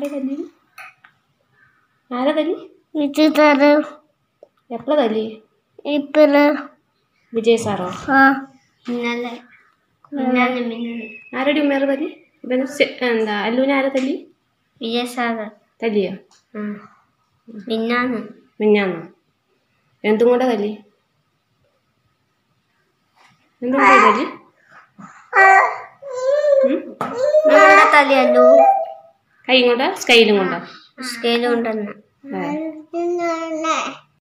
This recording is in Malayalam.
ആരെ തല്ലി ആരെ തല്ലി ഇത് തരും എപ്പോഴാ തല്ലി ഇപ്പഴ് വിജയ് സാറോ ആ ഇന്നലെ ഇന്നലെ മിന്നലെ ആരുടെ ഉമ്മേറെ തല്ലി ഇവന് സെ- എന്താ അല്ലുവിനെ ആരെ തല്ലി വിജയ സാറ് തല്ലിയോ ആ മിന്നാന്ന് മിഞ്ഞാന്നോ എന്തും കൊണ്ടാ തല്ലി എന്തും കൊണ്ടാ തല്ലി ഉം? നല്ല തലയല്ലോ കൈ കൊണ്ടാ സ്കൈലും കൊണ്ടാ സ്കെയിൽ കൊണ്ടുവന്ന് ആ.